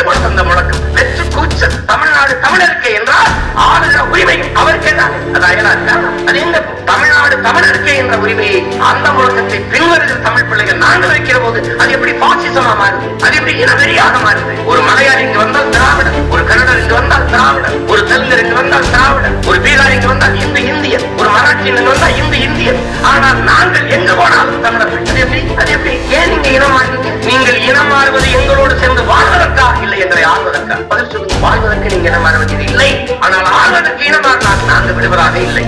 கொடுத்த அந்த முழக்கம் வெற்று கூச்சல் தமிழ்நாடு தமிழருக்கு என்றால் ஆளுகிற உரிமை அவருக்கே தான் அது அயலாருக்கா அது எங்க தமிழ்நாடு தமிழருக்கு என்ற உரிமையை அந்த முழக்கத்தை பின்வருகிற தமிழ் பிள்ளைகள் நாங்கள் வைக்கிற போது அது எப்படி பாசிசமா மாறுது அது எப்படி இனவெறியாக மாறுது ஒரு மலையாளி இங்கு வந்தால் திராவிடன் ஒரு கன்னடர் இங்கு வந்தால் திராவிடன் ஒரு தெலுங்கர் இங்கு வந்தால் திராவிடன் ஒரு பீகார் இங்கு வந்தால் இந்து இந்தியன் ஒரு மராட்டி இங்கு வந்தால் இந்து இந்தியன் ஆனால் நாங்கள் எங்க போனாலும் தமிழர்கள் அது எப்படி அது எப்படி ஏன் நீங்க இனம் மாறுறீங்க நீங்கள் இனம் மாறுவது எங்களோடு சேர்ந்து வாழ்வதற்கா இல்லை எங்களை ஆள்வதற்கா பதில் சொல்லுங்க வாழ்வதற்கு நீங்க இனம் மாறுவது இல்லை ஆனால் ஆள்வதற்கு இனம் மாறினால் நாங்கள் விடுவதாக இல்லை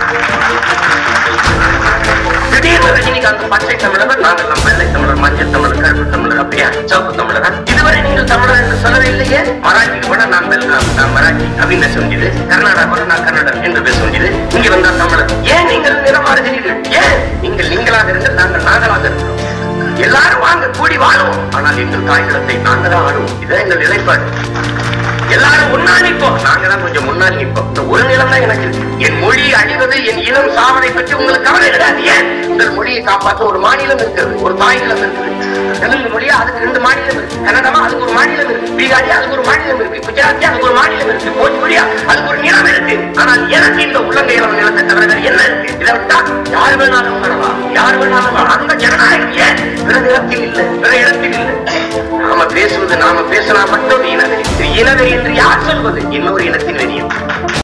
திடீர்னு ரஜினிகாந்த் பச்சை தமிழர் நாங்கள் நம்ம வெள்ளை தமிழர் மஞ்சள் தமிழர் கருப்பு தமிழர் அப்படியா சிவப்பு தமிழரா இதுவரை நீங்கள் தமிழர் என்று சொல்லவே இல்லையே மராட்டிக்கு கூட நான் வெல்கம் நான் மராட்டி அப்படின்னு பேச வேண்டியது கர்நாடகா கூட நான் கன்னடர் என்று பேச வேண்டியது இங்க வந்தால் தமிழர் ஏன் நீங்கள் நிறமாறுகிறீர்கள் ஏன் நீங்கள் நீங்களாக இருங்கள் நாங்கள் நாங்களாக இருக்கிறோம் எல்லாரும் வாங்க கூடி வாழுவோம் ஆனால் எங்கள் தாய்களத்தை நாங்கள் தான் ஆடுவோம் இதுதான் எங்கள் நிலைப்பாடு எல்லாரும் ஒன்னா நிற்போம் நாங்க தான் கொஞ்சம் முன்னாடி நிற்போம் இந்த ஒரு நிலம் தான் எனக்கு இருக்கு. என் மொழி அழிவது என் இனம் சாவதை பற்றி உங்களுக்கு கவலை கிடையாது ஏன் உங்கள் மொழியை காப்பாற்ற ஒரு மாநிலம் இருக்கிறது ஒரு தாய்நிலம் இருக்குது தெலுங்கு மொழியா அதுக்கு ரெண்டு மாநிலம் இருக்கு கன்னடமா அதுக்கு ஒரு மாநிலம் இருக்கு பீகாரியா அதுக்கு ஒரு மாநிலம் இருக்கு குஜராத்தியா அதுக்கு ஒரு மாநிலம் இருக்கு போஜ்புரியா அதுக்கு ஒரு நிலம் இருக்கு ஆனால் எனக்கு இந்த உள்ளங்கையில நிலத்தை தவிர வேற என்ன இருக்கு இதை விட்டா யார் வேணாலும் வரலாம் யார் வேணாலும் வரலாம். அந்த ஜனநாயகம் ஏன் பிற நிலத்தில் இல்லை பிற இடத்தில் இல்லை நாம பேசுவது நாம பேசினா மட்டும் இனவெறி இது இனவெறி என்று யார் சொல்வது இன்னொரு இனத்தின்